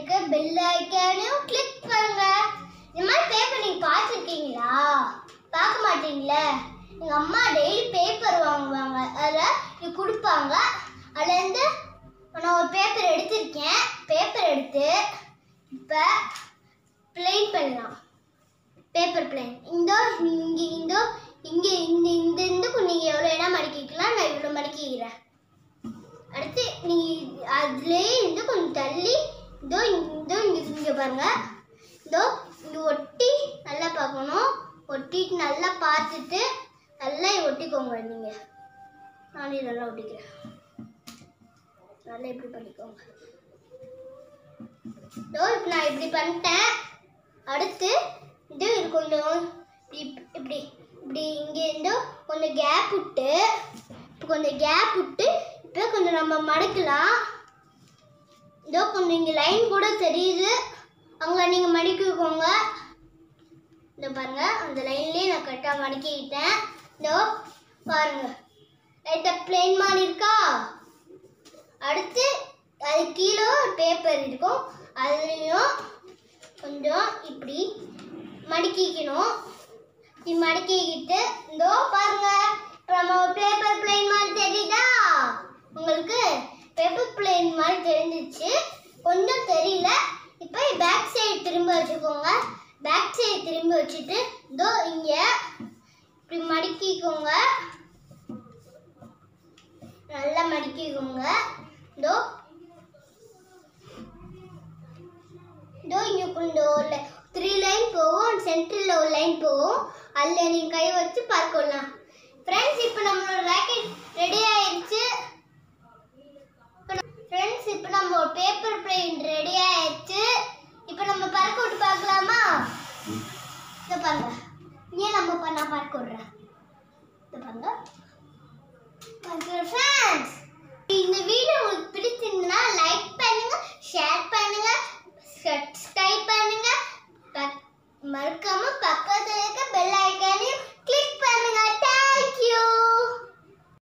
இருக்க பெல் ஐக்கானையும் கிளிக் பண்ணுங்க இந்த மாதிரி பேப்பர் நீங்க பார்த்துருக்கீங்களா பார்க்க மாட்டீங்களே எங்க அம்மா டெய்லி பேப்பர் வாங்குவாங்க அதில் இது கொடுப்பாங்க அதுலேருந்து நான் ஒரு பேப்பர் எடுத்திருக்கேன் பேப்பர் எடுத்து இப்போ பிளெயின் பண்ணலாம் பேப்பர் பிளேன் இந்த இங்க இந்த இங்க இந்த இந்த இந்த நீங்க எவ்வளவு வேணா மடிக்கிக்கலாம் நான் இவ்வளவு மடிக்கிறேன் அடுத்து நீ அதுலயே இருந்து கொஞ்சம் தள்ளி இதோ இதோ இங்க இங்க பாருங்க இதோ இங்க ஒட்டி நல்லா பார்க்கணும் ஒட்டிட்டு நல்லா பார்த்துட்டு நல்லா ஒட்டிக்கோங்க நீங்க நானே நல்லா ஒட்டிக்கிறேன் நல்லா இப்படி பண்ணிக்கோங்க இதோ இப்போ நான் இப்படி பண்ணிட்டேன் அடுத்து இது இது கொஞ்சம் இப்- இப்படி இப்படி இங்கே இருந்து கொஞ்சம் கேப் விட்டு இப்போ கொஞ்சம் கேப் விட்டு இப்போ கொஞ்சம் நம்ம மடக்கலாம் இதோ கொஞ்சம் இங்கே லைன் கூட தெரியுது அங்கே நீங்கள் மடிக்கிக்கோங்க இதோ பாருங்க அந்த லைன்லேயே நான் கரெக்டாக மடக்கிக்கிட்டேன் இதோ பாருங்க லைட்டாக பிளெயின் மாதிரி இருக்கா அடுத்து அது கீழே ஒரு பேப்பர் இருக்கும் அதுலேயும் கொஞ்சம் இப்படி மடக்கிக்கணும் இப்படி மடக்கிக்கிட்டு இதோ பாருங்க இப்போ நம்ம ஒரு பேப்பர் பிளேன் மாதிரி தெரியுதா உங்களுக்கு பேப்பர் பிளேன் மாதிரி தெரிஞ்சிச்சு கொஞ்சம் தெரியல இப்போ பேக் சைடு திரும்ப வச்சுக்கோங்க பேக் சைடு திரும்ப வச்சுட்டு இதோ இங்கே இப்படி மடக்கிக்கோங்க நல்லா மடக்கிக்கோங்க இதோ இதோ இங்கே கொஞ்சம் ஒரு த்ரீ லைன் போகும் சென்டரில் ஒரு லைன் போகும் அதில் நீங்கள் கை வச்சு பார்க்கலாம் ஃப்ரெண்ட்ஸ் இப்போ நம்மளோட ராக்கெட் ரெடி ஆயிடுச்சு ஃப்ரெண்ட்ஸ் இப்போ நம்ம ஒரு பேப்பர் பிளேன் ரெடி ஆயிடுச்சு இப்போ நம்ம பறக்க விட்டு பார்க்கலாமா இதை பாருங்க ஏன் நம்ம பண்ண பறக்க விடுறேன் இதை பாருங்க ஃப்ரெண்ட்ஸ்